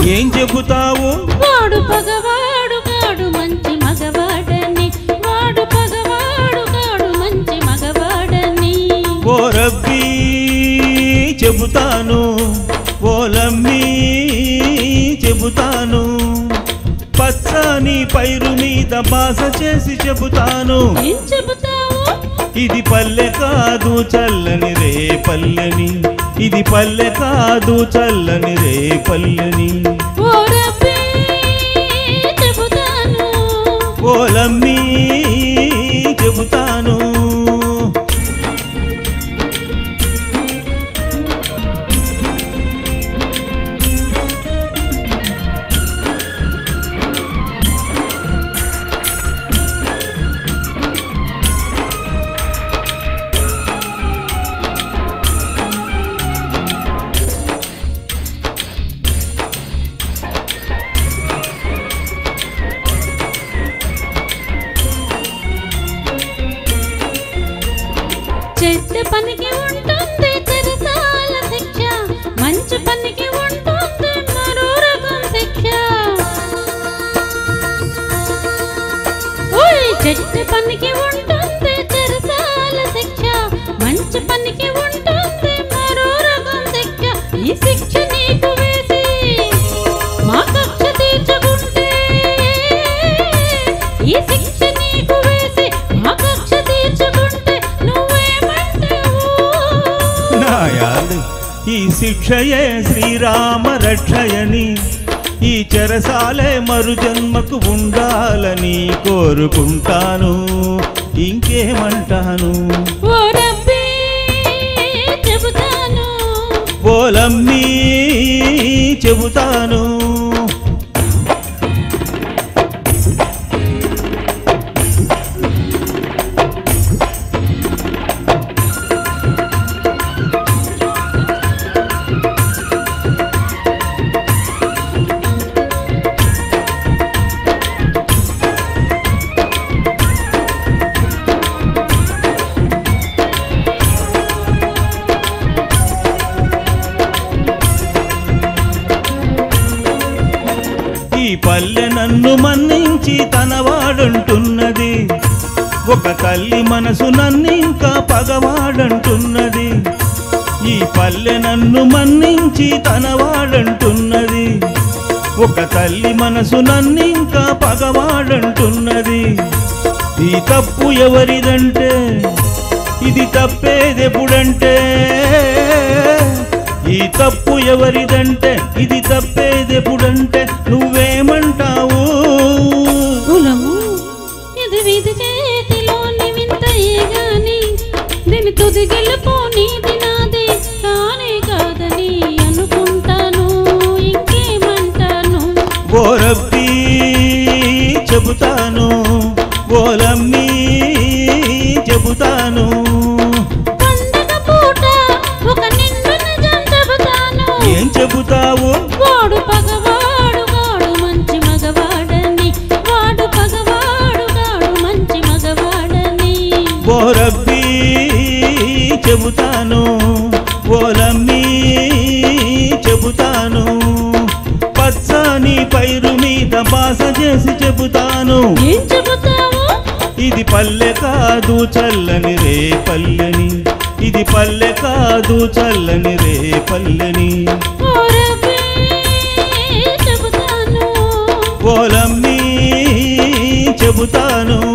ఏం చెబుతావు వాడు పగవాడు కాడు మంచి మగవాడని వాడు పగవాడు కాడు మంచి మగవాడని ఓ రబ్బీ చెబుతాను ఓ లమ్మీ చెబుతాను పచ్చని పైరు మీద బాస చేసి చెబుతాను ఏం చెబుతావు ఇది పల్లె కాదు చల్లని రే పల్లెని ఇది పల్లె కాదు చల్లని రే పల్లెని ఓ రబ్బీ చెబుతాను ఓలమ్మీ చెబుతాను చెడ్డ పనికి ఉంటుంది చెరసాల శిక్ష మంచి పనికి ఉంటుంది మరో రకం శిక్ష ఓయ్ చెడ్డ పనికి ఉంటుంది చెరసాల శిక్ష మంచి పనికి ఉంటుంది మరో రకం శిక్ష ఈ శిక్ష నీకు వేసి మా కక్ష తీర్చుకుంటే ఈ శిక్ష నీకు వేసి మా కక్ష తీర్చుకుంటే నువ్వేమంటావు నాయాలు ఈ శిక్షయే శ్రీరామ రక్షయని ఈ చెరసాలే మరు జన్మకు ఉండాలని కోరుకుంటాను ఇంకేమంటాను ఓ రబ్బీ చెబుతాను ఓలమ్మీ చెబుతాను ఈ పల్లె నన్ను మన్నించి తనవాడంటున్నది ఒక తల్లి మనసు నన్నింకా పగవాడంటున్నది ఈ పల్లె నన్ను మన్నించి తనవాడంటున్నది ఒక తల్లి మనసు నన్నింకా పగవాడంటున్నది ఈ తప్పు ఎవరిదంటే ఇది తప్పేదెప్పుడంటే ఈ తప్పు ఎవరిదంటే ఇది తప్పేదెప్పుడంటే నువ్వేమంటావు కులము ఇది విధి చేతిలోని వింతయే గాని దీని తుది గెలుపు నీది నాది కానే కాదని అనుకుంటాను ఇంకేమంటాను ఓ రబ్బీ చెబుతాను ఓలమ్మీ చెబుతాను పండగ పూట ఒక నిండు నిజం చెబుతాను ఏం చెబుతావు వాడు పగవాడు గాడు మంచి మగవాడని వాడు పగవాడు గాడు మంచి మగవాడని ఓ రబ్బీ చెబుతాను ఓలమ్మీ చెబుతాను పచ్చని పైరు మీద బాస చేసి చెబుతాను ఏం చెబుతావు ఇది పల్లె కాదు చల్లని రే పల్లెని ఇది పల్లె కాదు చల్లని రే పల్లెని ఓ రబ్బీ చెబుతాను ఓలమ్మీ చెబుతాను